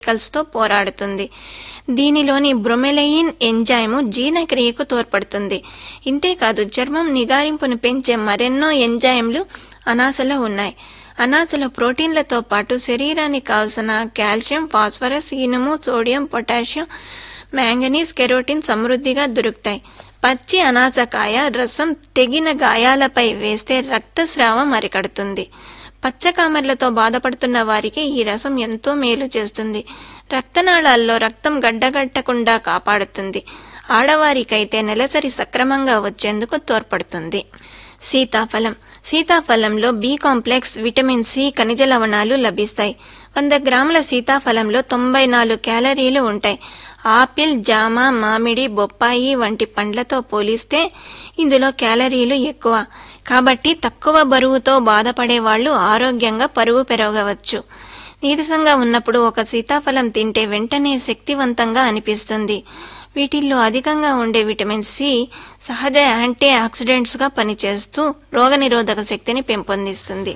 తో పోరాడుతుంది దీనిలోని బ్రొమెలయిన్ ఎంజైము జీర్ణక్రియకు తోడ్పడుతుంది ఇంతేకాదు చర్మం నిగారింపును పెంచే మరెన్నో ఎంజైమ్లు అనాసలో ఉన్నాయి అనాసలో ప్రోటీన్లతో పాటు శరీరానికి కావలసిన కాల్షియం ఫాస్ఫరస్ ఇనుము సోడియం పొటాషియం మ్యాంగనీస్ కెరోటిన్ సమృద్ధిగా దొరుకుతాయి పచ్చి అనాసకాయ రసం తెగిన గాయాలపై వేస్తే రక్తస్రావం అరికడుతుంది పచ్చకామెర్లతో బాధపడుతున్న వారికి ఈ రసం ఎంతో మేలు చేస్తుంది రక్తనాళాల్లో రక్తం గడ్డగట్టకుండా కాపాడుతుంది ఆడవారికైతే నెలసరి సక్రమంగా వచ్చేందుకు తోడ్పడుతుంది సీతాఫలం సీతాఫలంలో బి కాంప్లెక్స్ విటమిన్ సి ఖనిజ లవణాలు లభిస్తాయి వంద గ్రాముల సీతాఫలంలో తొంభై నాలుగు క్యాలరీలు ఉంటాయి ఆపిల్ జామ మామిడి బొప్పాయి వంటి పండ్లతో పోలిస్తే ఇందులో క్యాలరీలు ఎక్కువ కాబట్టి తక్కువ బరువుతో బాధపడే వాళ్ళు ఆరోగ్యంగా పరుగు పెరగవచ్చు నీరసంగా ఉన్నప్పుడు ఒక సీతాఫలం తింటే వెంటనే శక్తివంతంగా అనిపిస్తుంది వీటిల్లో అధికంగా ఉండే విటమిన్ సి సహజ యాంటీ ఆక్సిడెంట్స్గా పనిచేస్తూ రోగనిరోధక శక్తిని పెంపొందిస్తుంది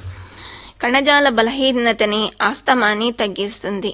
కణజాల బలహీనతని ఆస్తమాని తగ్గిస్తుంది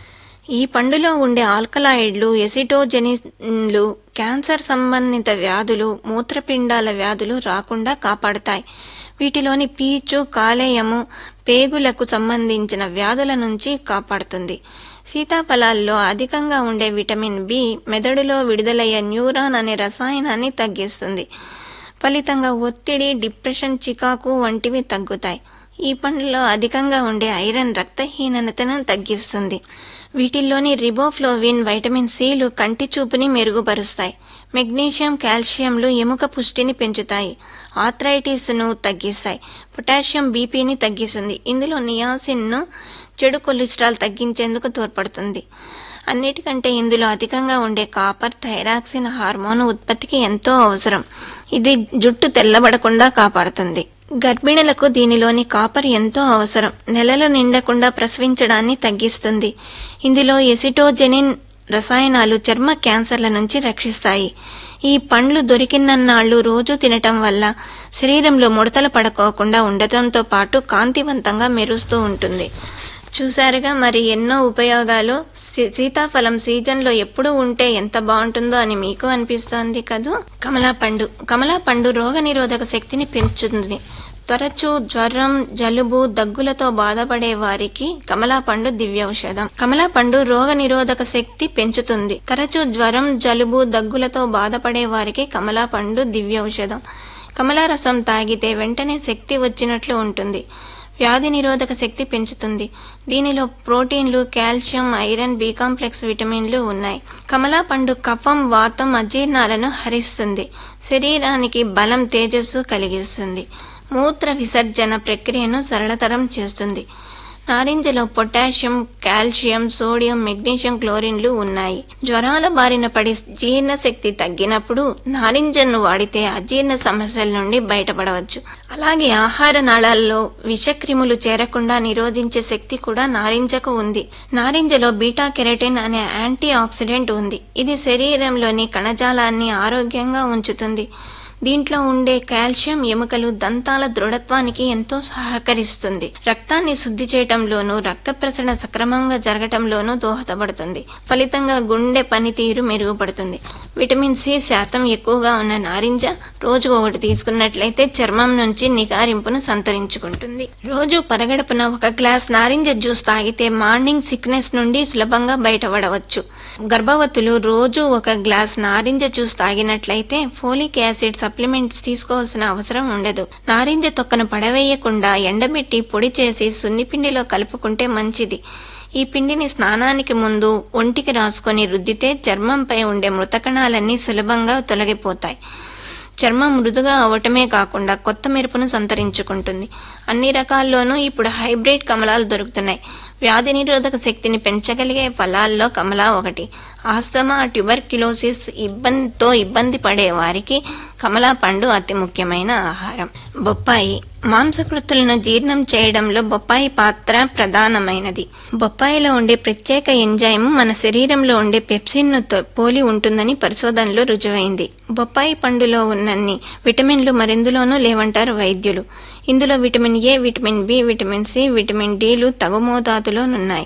ఈ పండులో ఉండే ఆల్కలాయిడ్లు ఎసిటోజెనిన్లు క్యాన్సర్ సంబంధిత వ్యాధులు మూత్రపిండాల వ్యాధులు రాకుండా కాపాడతాయి వీటిలోని పీచు కాలేయము పేగులకు సంబంధించిన వ్యాధుల నుంచి కాపాడుతుంది సీతాఫలాల్లో అధికంగా ఉండే విటమిన్ బి మెదడులో విడుదలయ్యే న్యూరాన్ అనే రసాయనాన్ని తగ్గిస్తుంది ఫలితంగా ఒత్తిడి డిప్రెషన్ చికాకు వంటివి తగ్గుతాయి ఈ పండ్లలో అధికంగా ఉండే ఐరన్ రక్తహీనతను తగ్గిస్తుంది వీటిల్లోని రిబోఫ్లోవిన్ వైటమిన్ సిలు కంటి చూపుని మెరుగుపరుస్తాయి మెగ్నీషియం కాల్షియంలు ఎముక పుష్టిని పెంచుతాయి ఆథరైటిస్ను తగ్గిస్తాయి పొటాషియం బీపీని తగ్గిస్తుంది ఇందులో నియాసిన్ను చెడు కొలెస్ట్రాల్ తగ్గించేందుకు తోడ్పడుతుంది అన్నిటికంటే ఇందులో అధికంగా ఉండే కాపర్ థైరాక్సిన్ హార్మోన్ ఉత్పత్తికి ఎంతో అవసరం ఇది జుట్టు తెల్లబడకుండా కాపాడుతుంది గర్భిణులకు దీనిలోని కాపర్ ఎంతో అవసరం నెలలు నిండకుండా ప్రసవించడాన్ని తగ్గిస్తుంది ఇందులో ఎసిటోజెనిన్ రసాయనాలు చర్మ క్యాన్సర్ల నుంచి రక్షిస్తాయి ఈ పండ్లు దొరికినన్నాళ్లు రోజు తినటం వల్ల శరీరంలో ముడతలు పడుకోకుండా ఉండటంతో పాటు కాంతివంతంగా మెరుస్తూ ఉంటుంది చూసారుగా మరి ఎన్నో ఉపయోగాలు సీ- సీతాఫలం సీజన్లో ఎప్పుడు ఉంటే ఎంత బాగుంటుందో అని మీకు అనిపిస్తోంది కదూ కమలా పండు కమలా పండు రోగ నిరోధక శక్తిని పెంచుతుంది తరచూ జ్వరం జలుబు దగ్గులతో బాధపడే వారికి కమలా పండు దివ్యౌషధం కమలా పండు రోగ నిరోధక శక్తి పెంచుతుంది తరచూ జ్వరం జలుబు దగ్గులతో బాధపడే వారికి కమలా పండు దివ్యౌషధం కమలా రసం తాగితే వెంటనే శక్తి వచ్చినట్లు ఉంటుంది వ్యాధి నిరోధక శక్తి పెంచుతుంది దీనిలో ప్రోటీన్లు కాల్షియం ఐరన్ బి కాంప్లెక్స్ విటమిన్లు ఉన్నాయి కమలా పండు కఫం వాతం అజీర్ణాలను హరిస్తుంది శరీరానికి బలం తేజస్సు కలిగిస్తుంది మూత్ర విసర్జన ప్రక్రియను సరళతరం చేస్తుంది నారింజలో పొటాషియం కాల్షియం సోడియం మెగ్నీషియం క్లోరిన్లు ఉన్నాయి జ్వరాల బారిన పడి జీర్ణశక్తి తగ్గినప్పుడు నారింజను వాడితే అజీర్ణ సమస్యల నుండి బయటపడవచ్చు అలాగే ఆహార నాళాల్లో విషక్రిములు చేరకుండా నిరోధించే శక్తి కూడా నారింజకు ఉంది నారింజలో బీటా కెరటిన్ అనే యాంటీ ఆక్సిడెంట్ ఉంది ఇది శరీరంలోని కణజాలాన్ని ఆరోగ్యంగా ఉంచుతుంది దీంట్లో ఉండే కాల్షియం ఎముకలు దంతాల దృఢత్వానికి ఎంతో సహకరిస్తుంది రక్తాన్ని శుద్ధి చేయటంలోనూ రక్త ప్రసరణ సక్రమంగా జరగటంలోనూ దోహదపడుతుంది ఫలితంగా గుండె పనితీరు మెరుగుపడుతుంది విటమిన్ సి శాతం ఎక్కువగా ఉన్న నారింజ రోజు ఒకటి తీసుకున్నట్లయితే చర్మం నుంచి నిగారింపును సంతరించుకుంటుంది రోజు పరగడపున ఒక గ్లాస్ నారింజ జ్యూస్ తాగితే మార్నింగ్ సిక్నెస్ నుండి సులభంగా బయటపడవచ్చు గర్భవతులు రోజు ఒక గ్లాస్ నారింజ జ్యూస్ తాగినట్లయితే ఫోలిక్ యాసిడ్ సప్లిమెంట్స్ తీసుకోవాల్సిన అవసరం ఉండదు నారింజ తొక్కను పడవేయకుండా ఎండబెట్టి పొడి చేసి సున్నిపిండిలో కలుపుకుంటే మంచిది ఈ పిండిని స్నానానికి ముందు ఒంటికి రాసుకొని రుద్దితే చర్మంపై ఉండే మృతకణాలన్నీ సులభంగా తొలగిపోతాయి చర్మం మృదుగా అవటమే కాకుండా కొత్త మెరుపును సంతరించుకుంటుంది అన్ని రకాల్లోనూ ఇప్పుడు హైబ్రిడ్ కమలాలు దొరుకుతున్నాయి వ్యాధి నిరోధక శక్తిని పెంచగలిగే ఫలాల్లో కమలా ఒకటి ఆస్తమా ట్యూబర్క్యులోసిస్ ఇబ్బందితో ఇబ్బంది పడే వారికి కమలా పండు అతి ముఖ్యమైన ఆహారం బొప్పాయి మాంసకృతులను జీర్ణం చేయడంలో బొప్పాయి పాత్ర ప్రధానమైనది బొప్పాయిలో ఉండే ప్రత్యేక ఎంజైమ్ మన శరీరంలో ఉండే పెప్సిన్ను తో- పోలి ఉంటుందని పరిశోధనలో రుజువైంది బొప్పాయి పండులో ఉన్నన్ని విటమిన్లు మరెందులోనూ లేవంటారు వైద్యులు ఇందులో vitamin A vitamin B vitamin C vitamin డిలు తగు మోతాదులోనున్నాయి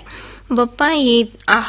బొప్పాయి